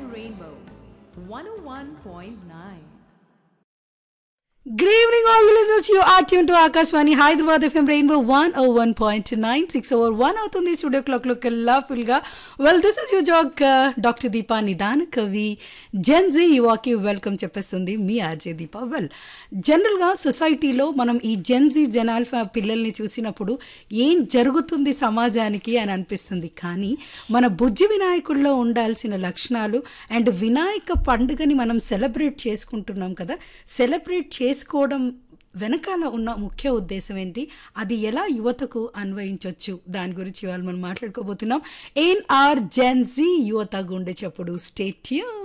Rainbow 101.9. Good evening, all the listeners. You are tuned to Akashwani Hyderabad FM Rainbow 101.9 6 over 1 అవుతుంది studio clock లో కల్లా full గా well this is యూ జాగ్ doctor Deepa నిదాన్ కవి జెన్జీ యువాకి వెల్కమ్ చెప్పేస్తుంది మీ ఆర్జే దీపా వెల్ జనరల్ గా సొసైటీలో మనం ఈ జెన్జీ జనాల్ఫా పిల్లల్ని చూసినప్పుడు ఏం జరుగుతుంది సమాజానికి అని అనిపిస్తుంది కానీ మన బుజ్జి వినాయకుల్లో ఉండాల్సిన లక్షణాలు అండ్ వినాయక పండుగని మనం సెలబ్రేట్ చేసుకుంటున్నాం కదా సెలబ్రేట్ చేసుకోవడం వెనకాల ఉన్న ముఖ్య ఉద్దేశం ఏంటి అది ఎలా యువతకు అన్వయించవచ్చు దాని గురించి ఇవాళ మనం మాట్లాడుకోబోతున్నాం ఎన్ ఆర్ జెన్ జీ యువత గుండె చప్పుడు స్టేట్యూ